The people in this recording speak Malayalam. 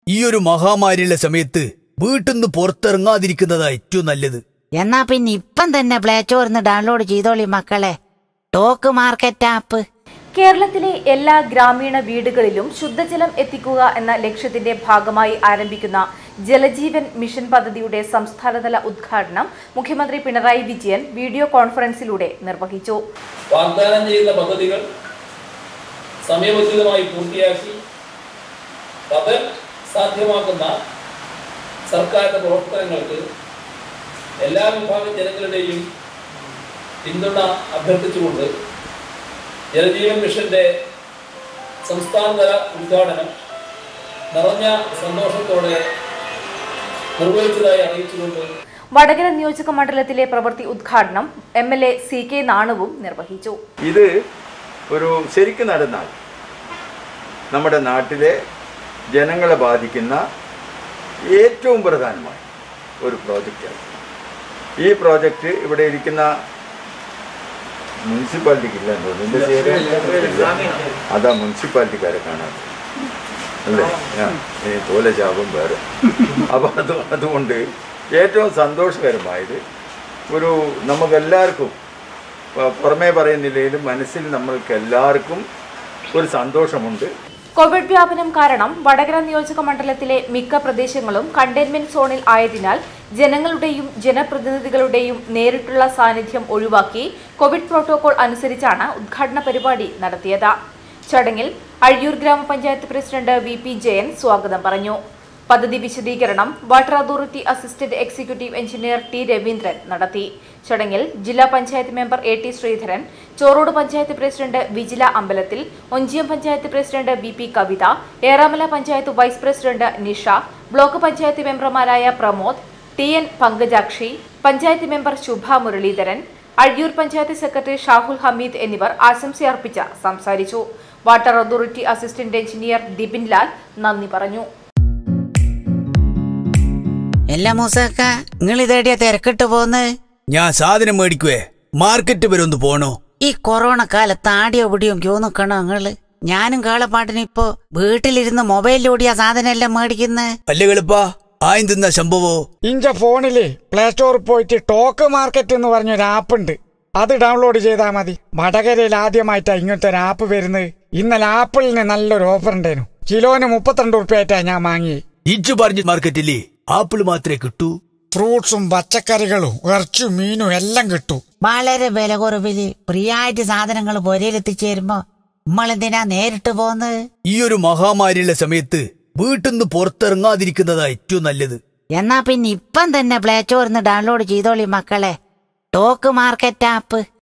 ഈ ഒരു മഹാമാരിയുള്ള സമയത്ത് വീട്ടിൽ നിന്ന് പുറത്തിറങ്ങാതിരിക്കുന്നതാ ഏറ്റവും നല്ലത് എന്നാ പിന്നെ ഇപ്പം തന്നെ പ്ലേ സ്റ്റോറിന്ന് ഡൗൺലോഡ് ചെയ്തോളി മക്കളെ ടോക്ക് മാർക്കറ്റ് ആപ്പ് കേരളത്തിലെ എല്ലാ ഗ്രാമീണ വീടുകളിലും ശുദ്ധജലം എത്തിക്കുക എന്ന ലക്ഷ്യത്തിന്റെ ഭാഗമായി ആരംഭിക്കുന്ന ജലജീവൻ മിഷൻ പദ്ധതിയുടെ സംസ്ഥാനതല ഉദ്ഘാടനം മുഖ്യമന്ത്രി പിണറായി വിജയൻ വീഡിയോ കോൺഫറൻസിലൂടെ നിർവഹിച്ചു വാഗ്ദാനം ചെയ്യുന്ന പദ്ധതികൾ സമയബന്ധിതമായി പൂർത്തിയാക്കി അത് സാധ്യമാക്കുന്ന സർക്കാരിന്റെ പ്രവർത്തനങ്ങൾക്ക് എല്ലാ വിഭാഗം ജനങ്ങളുടെയും പിന്തുണ അഭ്യർത്ഥിച്ചുകൊണ്ട് ജലജീവൻ മിഷന്റെ സംസ്ഥാനതല ഉദ്ഘാടനം നിറഞ്ഞ സന്തോഷത്തോടെ നിർവഹിച്ചതായി അറിയിച്ചുകൊണ്ട് വടകര നിയോജക മണ്ഡലത്തിലെ പ്രവൃത്തി ഉദ്ഘാടനം M L A C K നാണുവും നിർവഹിച്ചു ഇത് ഒരു ശരിക്കും നടന്നാൽ നമ്മുടെ നാട്ടിലെ ജനങ്ങളെ ബാധിക്കുന്ന ഏറ്റവും പ്രധാനമായ ഒരു പ്രോജക്റ്റാണ് ഈ പ്രോജക്റ്റ് ഇവിടെ ഇരിക്കുന്ന മുനിസിപ്പാലിറ്റിക്ക് ഇല്ല എന്ന് തോന്നുന്നു ഇതിന്റെ പേര് അതാ മുനിസിപ്പാലിറ്റിക്കാരെ കാണാൻ അല്ലേ ആ, ഈ പോലെ ജാപം വേറെ അപ്പം അത് അതുകൊണ്ട് ഏറ്റവും സന്തോഷകരമായത് ഒരു നമുക്കെല്ലാവർക്കും പ- പുറമേ പറയുന്നില്ലെങ്കിലും മനസ്സിൽ നമ്മൾക്ക് എല്ലാവർക്കും ഒരു സന്തോഷമുണ്ട് കോവിഡ് വ്യാപനം കാരണം വടകര നിയോജക മണ്ഡലത്തിലെ മിക്ക പ്രദേശങ്ങളും കണ്ടെയ്ൻമെന്റ് സോണിൽ ആയതിനാൽ ജനങ്ങളുടെയും ജനപ്രതിനിധികളുടെയും നേരിട്ടുള്ള സാന്നിധ്യം ഒഴിവാക്കി കോവിഡ് പ്രോട്ടോകോൾ അനുസരിച്ചാണ് ഉദ്ഘാടന പരിപാടി നടത്തിയത് ചടങ്ങിൽ അഴിയൂർ ഗ്രാമപഞ്ചായത്ത് പ്രസിഡന്റ് വി പി ജയൻ സ്വാഗതം പറഞ്ഞു പദ്ധതി വിശദീകരണം water authority assistant executive engineer T Raveendran നടത്തി ചടങ്ങിൽ ജില്ലാ panchayat member A T Sreedharan Chorode panchayat president Vijila അമ്പലത്തിൽ Onchiyam panchayat president V P Kavitha Eramala panchayat vice president Nisha block panchayat മെമ്പർമാരായ Pramod T N Pankajakshi panchayat member Subha Muraleedharan Azhiyur panchayat secretary Shahul Hameed എന്നിവർ ആശംസയർപ്പിച്ച് സംസാരിച്ചു water authority assistant engineer Dibin Lal നന്ദി പറഞ്ഞു എല്ലാ മൂസക്ക നിങ്ങൾ ഇതേടിയ തിരക്കിട്ട് പോന്ന് ഞാൻ സാധനം മേടിക്കുവേ മാർക്കറ്റ് വരെ ഒന്ന് പോണോ ഈ കൊറോണ കാലത്ത് ആടിയോ പിടിയോ ക്യൂ നിക്കണോ നിങ്ങള് ഞാനും കാളപ്പാട്ടിന് ഇപ്പോ വീട്ടിലിരുന്ന് മൊബൈലിലൂടിയാ സാധനം എല്ലാം മേടിക്കുന്നത് അല്ലേ കളിപ്പാ ആയും തിന്ന സംഭവോ ഇഞ്ച ഫോണില് പ്ലേ സ്റ്റോറിൽ പോയിട്ട് ടോക്ക് മാർക്കറ്റ് എന്ന് പറഞ്ഞൊരു ആപ്പ് ഉണ്ട് അത് ഡൗൺലോഡ് ചെയ്താൽ മതി വടകരയിൽ ആദ്യമായിട്ടാ ഇങ്ങനത്തെ ഒരു ആപ്പ് വരുന്നത് ഇന്നലെ ആപ്പിളിന് നല്ലൊരു ഓഫർ ഉണ്ടായിരുന്നു കിലോന് മുപ്പത്തിരണ്ട് ഉറുപ്പ്യായിട്ടാ ഞാൻ വാങ്ങി ഇജ്ജ് പറഞ്ഞ മാർക്കറ്റില്ലേ ആപ്പിൾ മാത്രമേ കിട്ടൂ ഫ്രൂട്ട്സും പച്ചക്കറികളും ഇറച്ചും മീനും എല്ലാം കിട്ടും വളരെ വില കുറവില് ഫ്രീയായിട്ട് സാധനങ്ങൾ പൊരയിലെത്തിച്ചേരുമ്പോ നമ്മളെന്തിനാ നേരിട്ട് പോന്ന് ഈ ഒരു മഹാമാരിയുള്ള സമയത്ത് വീട്ടിൽ നിന്ന് പുറത്തിറങ്ങാതിരിക്കുന്നതാ ഏറ്റവും നല്ലത് എന്നാ പിന്നെ ഇപ്പം തന്നെ പ്ലേ സ്റ്റോറിന്ന് ഡൗൺലോഡ് ചെയ്തോളി മക്കളെ ടോക്ക് മാർക്കറ്റ് ആപ്പ്